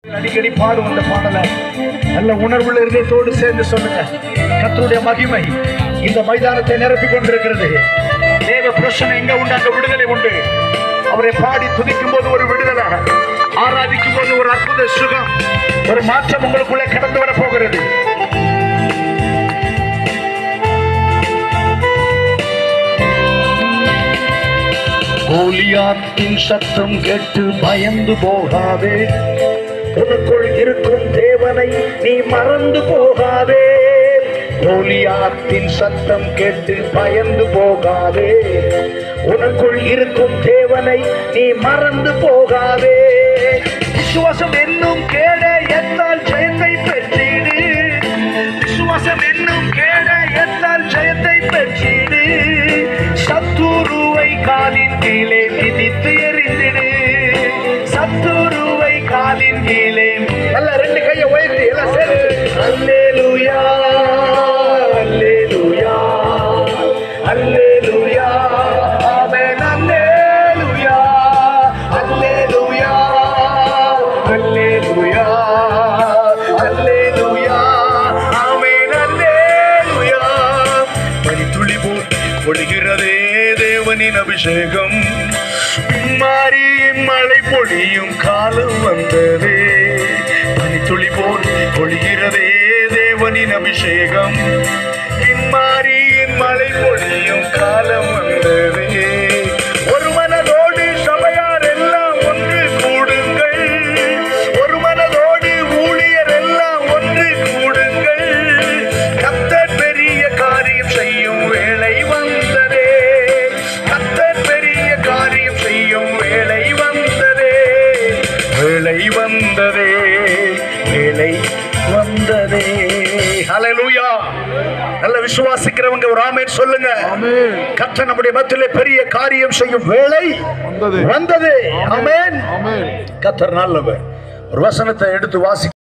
அடிக்கடி பாடும் அந்த பாடலை நல்ல உணர்வுள்ள இதயத்தோடு சேர்ந்து சொல்லுங்க கர்த்தருடைய மகிமை இந்த மைதானத்தை நிரப்பிக் கொண்டிருக்கிறது தேவ பிரச்சனை எங்க உண்டு அங்க விடுதலை உண்டு அவரை பாடி துதிக்கும் போது ஒரு விடுதலை ஆராதிக்கும் போது ஒரு அற்புத சுகம் ஒரு மாற்றம் உங்களுக்குள்ளே கடந்து வர போகிறது கோலியாத்தின் சத்தம் கேட்டு பயந்து போகாதே உனக்குள் இருக்கும் தேவனை நீ மறந்து போகாதே கோலியாத்தின் சத்தம் கேட்டு பயந்து போகாதே உனக்குள் இருக்கும் தேவனை நீ மறந்து போகாதே விசுவாசம் என்னும் கேட எத்தால் ஜெயத்தை பெற்றிடு விசுவாசம் என்னும் கேட எத்தால் ஜெயத்தை பெற்றிடு சத்துருவை காலின் கீழே மிதித்து எறிந்திடு சத்துருவை காலின் கீழே நல்ல ரெண்டு கையை உயர்த்தி எல்லாம் சேர்த்து அல்லேலூயா அல்லேலூயா அல்லேலூயா ஆமென் அல்லேலூயா அல்லேலூயா அல்லேலூயா அல்லேலூயா ஆமென் அல்லேலூயா பனித்துளி போல் பொழிகிறதே தேவனின் அபிஷேகம் மாறி மழை பொழியும் காலம் வந்ததே பனித்துளி போல் பொழிகிறதே தேவனின் அபிஷேகம் மாறி மழை பொழியும் காலம் வந்ததே ஒரு மனதோடு சபையார் எல்லாம் ஒன்று கூடுங்கள் ஒரு மனதோடு ஊழியர் எல்லாம் ஒன்று கூடுங்கள் கத்தர் பெரிய காரியம் செய்யும் வேளை வந்ததே கத்தர் பெரிய காரியம் செய்யும் வேளை வந்ததே வேளை வந்ததே வேளை வந்ததே ஹalleluya நல்ல விசுவாசிக்கிறவங்க ஒரு ஆமென் சொல்லுங்க ஆமென். கர்த்தர் நம்முடைய மத்தியிலே பெரிய காரியம் செய்யும் வேளை வந்தது. வந்தது ஆமென் ஆமென் கர்த்தர் நல்லவர் ஒரு வசனத்தை எடுத்து வாசி